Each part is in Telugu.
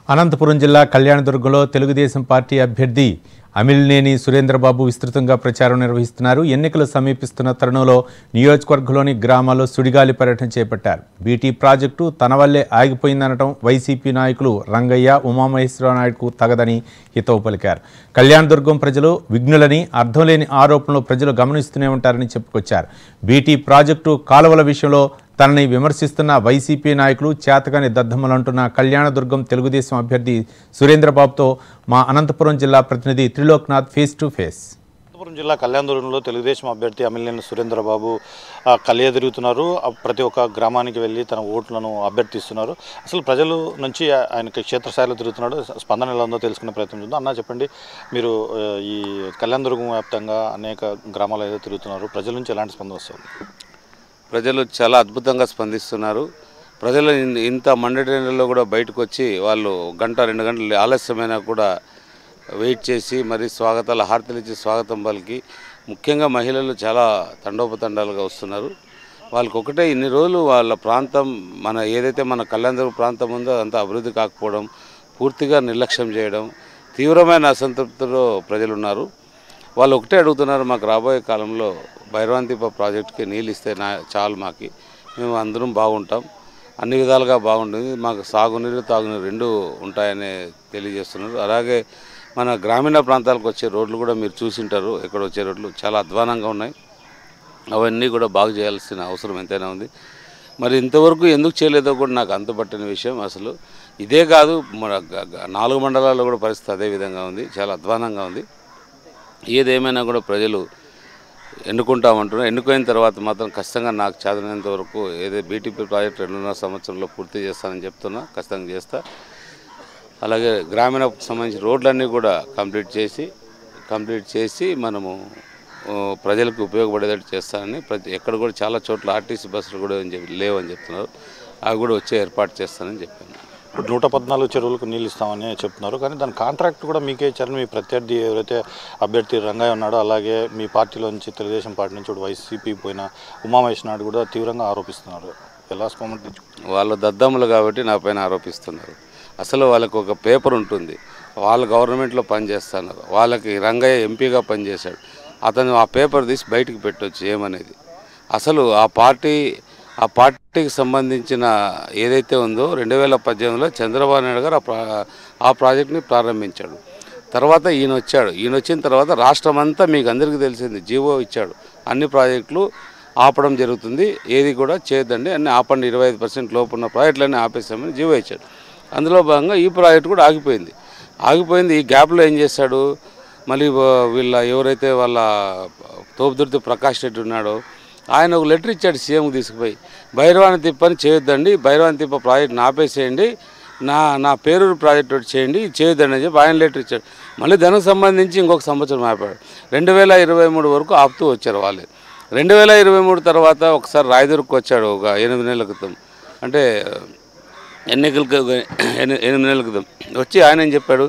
అనంతపురం జిల్లా కళ్యాణదుర్గంలో తెలుగుదేశం పార్టీ అభ్యర్థి అమిలినేని సురేంద్రబాబు విస్తృతంగా ప్రచారం నిర్వహిస్తున్నారు ఎన్నికలు సమీపిస్తున్న తరుణంలో నియోజకవర్గంలోని గ్రామాల్లో సుడిగాలి పర్యటన చేపట్టారు బీటీ ప్రాజెక్టు తన వల్లే ఆగిపోయిందనటం వైసీపీ నాయకులు రంగయ్య ఉమామహేశ్వరరావు నాయుడుకు తగదని హితవు పలికారు కళ్యాణదుర్గం ప్రజలు విఘ్నులని అర్థం లేని ఆరోపణలు ప్రజలు గమనిస్తూనే ఉంటారని చెప్పుకొచ్చారు బీటీ ప్రాజెక్టు కాలువల విషయంలో తనని విమర్శిస్తున్న వైసీపీ నాయకులు చేతగాని దద్దమ్మలంటున్న కళ్యాణదుర్గం తెలుగుదేశం అభ్యర్థి సురేంద్రబాబుతో మా అనంతపురం జిల్లా ప్రతినిధి Triloknath face to face Anantapuram జిల్లా కళ్యాణదుర్గంలో తెలుగుదేశం అభ్యర్థి అమిలినేని సురేంద్రబాబు ఆ, కలియ తిరుగుతున్నారు ఆ, ప్రతి ఒక్క గ్రామానికి వెళ్ళి తన ఓట్లను అభ్యర్థిస్తున్నారు అసలు ప్రజలు నుంచి ఆ- ఆయనకి క్షేత్రస్థాయిలో తిరుగుతున్నాడు స్పందన ఎలా ఉందో తెలుసుకునే ప్రయత్నం చేద్దాం అన్న చెప్పండి మీరు ఆ, ఈ కళ్యాణదుర్గం వ్యాప్తంగా అనేక గ్రామాలు ఏదో తిరుగుతున్నారు ప్రజల నుంచి ఎలాంటి స్పందన వస్తుంది ప్రజలు చాలా అద్భుతంగా స్పందిస్తున్నారు ప్రజలు ఇన్- ఇంత మండటి ఎండలో కూడా బయటకు వచ్చి వాళ్ళు గంట రెండు గంటలు ఆలస్యమైనా కూడా వెయిట్ చేసి మరి స్వాగతాలు హారతలు ఇచ్చి స్వాగతం పలికి ముఖ్యంగా మహిళలు చాలా తండోపతండాలుగా వస్తున్నారు వాళ్ళకి ఒకటే ఇన్ని రోజులు వాళ్ళ ప్రాంతం మన ఏదైతే మన కళ్యాణ ప్రాంతం ఉందో అదంతా అభివృద్ధి కాకపోవడం పూర్తిగా నిర్లక్ష్యం చేయడం తీవ్రమైన అసంతృప్తిలో ప్రజలు ఉన్నారు వాళ్ళు ఒకటే అడుగుతున్నారు మాకు రాబోయే కాలంలో భైరవాంతిప ప్రాజెక్టుకి నీళ్ళు ఇస్తే నా చాలు మాకి మేము అందరం బాగుంటాం అన్ని విధాలుగా బాగుంటుంది మాకు సాగునీరు తాగునీరు రెండు ఉంటాయని తెలియజేస్తున్నారు అలాగే మన గ్రామీణ ప్రాంతాలకు వచ్చే రోడ్లు కూడా మీరు చూసింటారు ఇక్కడ వచ్చే రోడ్లు చాలా అధ్వానంగా ఉన్నాయి అవన్నీ కూడా బాగు చేయాల్సిన అవసరం ఎంతైనా ఉంది మరి ఇంతవరకు ఎందుకు చేయలేదో కూడా నాకు అంతుపట్టిన విషయం అసలు ఇదే కాదు మన గ- గ- నాలుగు మండలాల్లో కూడా పరిస్థితి అదే విధంగా ఉంది చాలా అధ్వానంగా ఉంది ఏదేమైనా కూడా ప్రజలు ఎన్నుకుంటామంటున్నారు ఎన్నుకోయిన తర్వాత మాత్రం ఖచ్చితంగా నాకు చదివినంత వరకు ఏదో బీటీపీ ప్రాజెక్ట్ రెండున్నర సంవత్సరంలో పూర్తి చేస్తానని చెప్తున్నా ఖచ్చితంగా చేస్తా అలాగే గ్రామీణ సంబంధించిన రోడ్లన్నీ కూడా కంప్లీట్ చేసి కంప్లీట్ చేసి మనము ఆ, ప్రజలకు ఉపయోగపడేటట్టు చేస్తానని ప్రతి ఎక్కడ కూడా చాలా చోట్ల ఆర్టీసీ బస్సులు కూడా ఏం చెప్పి లేవని చెప్తున్నారు అవి కూడా వచ్చే ఏర్పాటు చేస్తానని చెప్పాను ఇప్పుడు నూట పద్నాలుగు చెరువులకు నీళ్ళు ఇస్తామని చెప్తున్నారు కానీ దాని కాంట్రాక్ట్ కూడా మీకే ఇచ్చారని మీ ప్రత్యర్థి ఎవరైతే అభ్యర్థి రంగయ్య ఉన్నాడో అలాగే మీ పార్టీలో నుంచి తెలుగుదేశం పార్టీ నుంచి ఇప్పుడు వైసీపీ పోయిన ఉమామహేష్ నాయుడు కూడా తీవ్రంగా ఆరోపిస్తున్నారు ఎలా స్పందన వాళ్ళు దద్దమ్మలు కాబట్టి నా పైన ఆరోపిస్తున్నారు అసలు వాళ్ళకు ఒక పేపర్ ఉంటుంది వాళ్ళు గవర్నమెంట్లో పనిచేస్తున్నారు వాళ్ళకి రంగయ్య ఎంపీగా పనిచేశాడు అతను ఆ పేపర్ తీసి బయటికి పెట్టొచ్చు ఏమనేది అసలు ఆ పార్టీ ఆ పార్టీకి సంబంధించిన ఏదైతే ఉందో రెండు వేల పద్దెనిమిదిలో చంద్రబాబు నాయుడు గారు ఆ ప్రా ఆ ప్రాజెక్ట్ని ప్రారంభించాడు తర్వాత ఈయన వచ్చాడు ఈయన వచ్చిన తర్వాత రాష్ట్రం అంతా మీకు అందరికీ తెలిసింది జీవో ఇచ్చాడు అన్ని ప్రాజెక్టులు ఆపడం జరుగుతుంది ఏది కూడా చేయొద్దండి అన్ని ఆపండి ఇరవై ఐదు పర్సెంట్ లోపు ఉన్న ప్రాజెక్టులన్నీ ఆపేసామని జీవో ఇచ్చాడు అందులో భాగంగా ఈ ప్రాజెక్ట్ కూడా ఆగిపోయింది ఆగిపోయింది ఈ గ్యాప్లో ఏం చేశాడు మళ్ళీ వా- వీళ్ళ ఎవరైతే వాళ్ళ తోపుదుర్తి ప్రకాష్ రెడ్డి ఉన్నాడో ఆయన ఒక లెటర్ ఇచ్చాడు సీఎంకి తీసుకుపోయి భైరవాని తిప్పని చేయొద్దండి భైరవాని తిప్ప ప్రాజెక్ట్ని ఆపేసేయండి నా నా పేరు ప్రాజెక్ట్ ఒకటి చేయండి ఇది చేయొద్దండి అని చెప్పి ఆయన లెటర్ ఇచ్చాడు మళ్ళీ దానికి సంబంధించి ఇంకొక సంవత్సరం ఆపాడు రెండు వేల ఇరవై మూడు వరకు ఆపుతూ వచ్చారు వాళ్ళే రెండు వేల ఇరవై మూడు తర్వాత ఒకసారి రాయదుర్గకు వచ్చాడు ఒక ఎనిమిది నెలల క్రితం అంటే ఎన్నికలకు ఎని- ఎనిమిది నెలల క్రితం వచ్చి ఆయన ఏం చెప్పాడు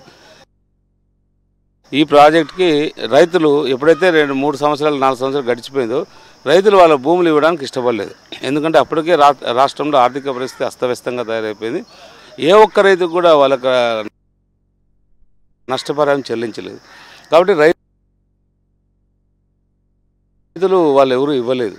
ఈ ప్రాజెక్ట్కి రైతులు ఎప్పుడైతే రెండు మూడు సంవత్సరాలు నాలుగు సంవత్సరాలు గడిచిపోయిందో రైతులు వాళ్ళ భూములు ఇవ్వడానికి ఇష్టపడలేదు ఎందుకంటే అప్పటికే రా రాష్ట్రంలో ఆర్థిక పరిస్థితి అస్తవ్యస్తంగా తయారైపోయింది ఏ ఒక్క రైతుకు కూడా వాళ్ళకి నష్టపరిహారం చెల్లించలేదు కాబట్టి రైతులు వాళ్ళు ఎవరు ఇవ్వలేదు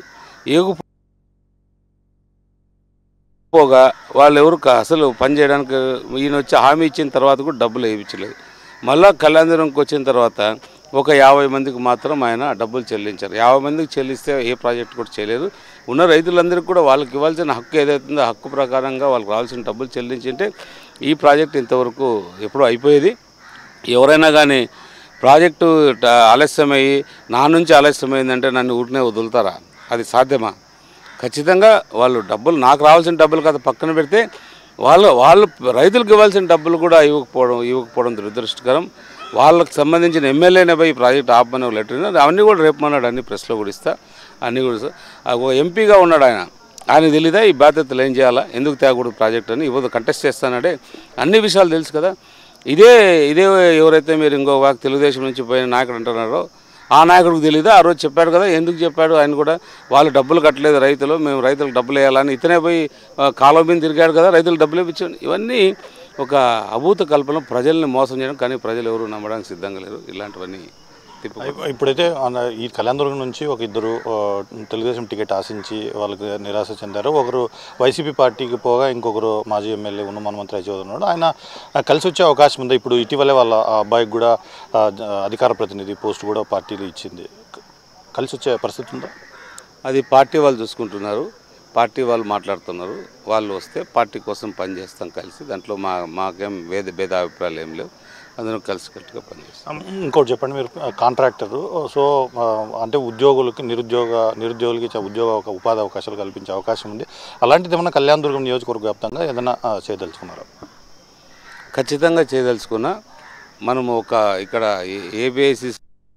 ఏగుపోగా వాళ్ళు ఎవరు క- అసలు పని చేయడానికి ఈయన వచ్చి హామీ ఇచ్చిన తర్వాత కూడా డబ్బులు వేయించలేదు మళ్ళా కళ్యాణదురంకి వచ్చిన తర్వాత ఒక యాభై మందికి మాత్రం ఆయన డబ్బులు చెల్లించారు యాభై మందికి చెల్లిస్తే ఏ ప్రాజెక్ట్ కూడా చేయలేరు ఉన్న రైతులందరికీ కూడా వాళ్ళకి ఇవ్వాల్సిన హక్కు ఏదైతుందో ఆ హక్కు ప్రకారంగా వాళ్ళకి రావాల్సిన డబ్బులు చెల్లించింటే ఈ ప్రాజెక్ట్ ఇంతవరకు ఎప్పుడూ అయిపోయేది ఎవరైనా కానీ ప్రాజెక్టు ట- ఆలస్యమయ్యి నా నుంచి ఆలస్యమైందంటే నన్ను ఊరినే వదులుతారా అది సాధ్యమా ఖచ్చితంగా వాళ్ళు డబ్బులు నాకు రావాల్సిన డబ్బులు కదా పక్కన పెడితే వాళ్ళు వాళ్ళు రైతులకు ఇవ్వాల్సిన డబ్బులు కూడా ఇవ్వకపోవడం ఇవ్వకపోవడం దురదృష్టకరం వాళ్ళకి సంబంధించిన ఎమ్మెల్యేనే పోయి ఈ ప్రాజెక్ట్ ఆపమని ఒక లెటర్ ఇవ్వను. అవన్నీ కూడా రేపు మన్నాడు అన్ని ప్రెస్లో కూడా ఇస్తా అన్నీ కూడా ఇస్తా. ఆ ఒక ఎంపీగా ఉన్నాడు ఆయన ఆయన తెలీదా ఈ బాధ్యతలు ఏం చేయాలా ఎందుకు తేకూడదు ప్రాజెక్ట్ అని ఇవ్వదు కంటెస్ట్ చేస్తానంటే అన్ని విషయాలు తెలుసు కదా ఇదే ఇదే ఎవరైతే మీరు ఇంకో వాక్ తెలుగుదేశం నుంచి పోయిన నాయకుడు అంటున్నారో ఆ నాయకుడికి తెలియదు ఆ రోజు చెప్పాడు కదా ఎందుకు చెప్పాడు ఆయన కూడా వాళ్ళు డబ్బులు కట్టలేదు రైతులు మేము రైతులకు డబ్బులు వేయాలని ఇతనే పోయి ఆ, కాలువ మీద తిరిగాడు కదా రైతులు డబ్బులు ఇప్పించండి ఇవన్నీ ఒక అభూత కల్పన ప్రజల్ని మోసం చేయడం కానీ ప్రజలు ఎవరు నమ్మడానికి సిద్ధంగా లేరు ఇలాంటివన్నీ తిప్పు ఇప్- ఇప్పుడైతే అన్న ఈ కళ్యాణదుర్గం నుంచి ఒక ఇద్దరు ఆ, తెలుగుదేశం టికెట్ ఆశించి వాళ్ళకి నిరాశ చెందారు ఒకరు వైసీపీ పార్టీకి పోగా ఇంకొకరు మాజీ ఎమ్మెల్యే ఉన్న హనుమంతరావు చౌదరి ఉన్నాడు ఆయన ఆ, కలిసి వచ్చే అవకాశం ఉంది ఇప్పుడు ఇటీవలే వాళ్ళ ఆ అబ్బాయికి కూడా ఆ, జ- అధికార ప్రతినిధి పోస్ట్ కూడా పార్టీలు ఇచ్చింది క- కలిసి వచ్చే పరిస్థితి ఉందా అది పార్టీ వాళ్ళు చూసుకుంటున్నారు పార్టీ వాళ్ళు మాట్లాడుతున్నారు వాళ్ళు వస్తే పార్టీ కోసం పనిచేస్తాం కలిసి దాంట్లో మా మాకేం వేద భేదాభిప్రాయాలు ఏం లేవు అందరం కలిసి కట్టుగా పనిచేస్తాం ఇంకోటి చెప్పండి మీరు కాంట్రాక్టరు సో ఆ, అంటే ఉద్యోగులకి నిరుద్యోగ నిరుద్యోగులకి చ- ఉద్యోగ ఒక ఉపాధి అవకాశాలు కల్పించే అవకాశం ఉంది అలాంటిది ఏమన్నా కళ్యాణదుర్గం నియోజకవర్గ వ్యాప్తంగా ఏదైనా ఆ, చేయదలుచుకున్నారా ఖచ్చితంగా చేయదలుచుకున్న మనము ఒక ఇక్కడ ఏబిఐసి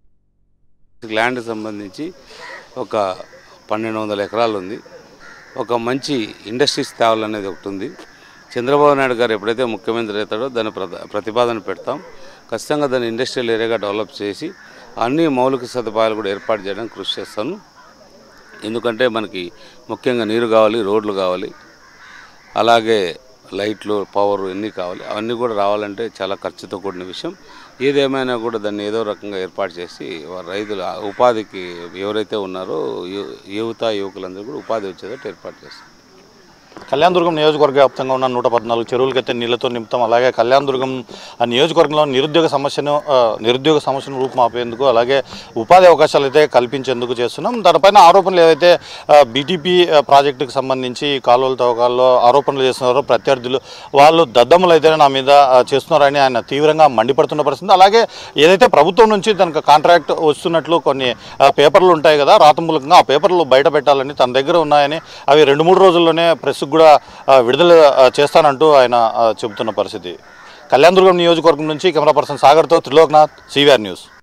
ల్యాండ్ సంబంధించి ఒక పన్నెండు వందల ఎకరాలు ఉంది ఒక మంచి ఇండస్ట్రీస్ తేవాలనేది ఒకటి ఉంది చంద్రబాబు నాయుడు గారు ఎప్పుడైతే ముఖ్యమంత్రి అవుతాడో దాని ప్రత- ప్రతిపాదన పెడతాం ఖచ్చితంగా దాన్ని ఇండస్ట్రియల్ ఏరియాగా డెవలప్ చేసి అన్ని మౌలిక సదుపాయాలు కూడా ఏర్పాటు చేయడానికి కృషి చేస్తాను ఎందుకంటే మనకి ముఖ్యంగా నీరు కావాలి రోడ్లు కావాలి అలాగే లైట్లు పవర్ ఇన్ని కావాలి అవన్నీ కూడా రావాలంటే చాలా ఖర్చుతో కూడిన విషయం ఏదేమైనా కూడా దాన్ని ఏదో రకంగా ఏర్పాటు చేసి వారి రైతులు ఆ ఉపాధికి ఎవరైతే ఉన్నారో యు- యువత యువకులందరూ కూడా ఉపాధి వచ్చేటట్టు ఏర్పాటు చేస్తారు కళ్యాణదుర్గం నియోజకవర్గ వ్యాప్తంగా ఉన్న నూట పద్నాలుగు చెరువులకైతే నీళ్లతో నింపుతాం అలాగే కళ్యాణదుర్గం ఆ నియోజకవర్గంలో నిరుద్యోగ సమస్యను ఆ, నిరుద్యోగ సమస్యను రూపుమాపేందుకు అలాగే ఉపాధి అవకాశాలు అయితే కల్పించేందుకు చేస్తున్నాం దానిపైన ఆరోపణలు ఏవైతే బీటీపీ ప్రాజెక్టుకు సంబంధించి కాలువల తవ్వకాల్లో ఆరోపణలు చేస్తున్నారో ప్రత్యర్థులు వాళ్ళు దద్దమ్మలు అయితే నా మీద ఆ, చేస్తున్నారని ఆయన తీవ్రంగా మండిపడుతున్న పరిస్థితి అలాగే ఏదైతే ప్రభుత్వం నుంచి తనకు కాంట్రాక్ట్ వస్తున్నట్లు కొన్ని ఆ, పేపర్లు ఉంటాయి కదా రాతమూలకంగా ఆ పేపర్లు బయట పెట్టాలని తన దగ్గర ఉన్నాయని అవి రెండు మూడు రోజుల్లోనే ప్రెస్కు కూడా ఆ, విడుదల ఆ, చేస్తానంటూ ఆయన ఆ, చెబుతున్న పరిస్థితి కళ్యాణదుర్గం నియోజకవర్గం నుంచి కెమెరా పర్సన్ సాగర్తో త్రిలోక్నాథ్ సివిఆర్ న్యూస్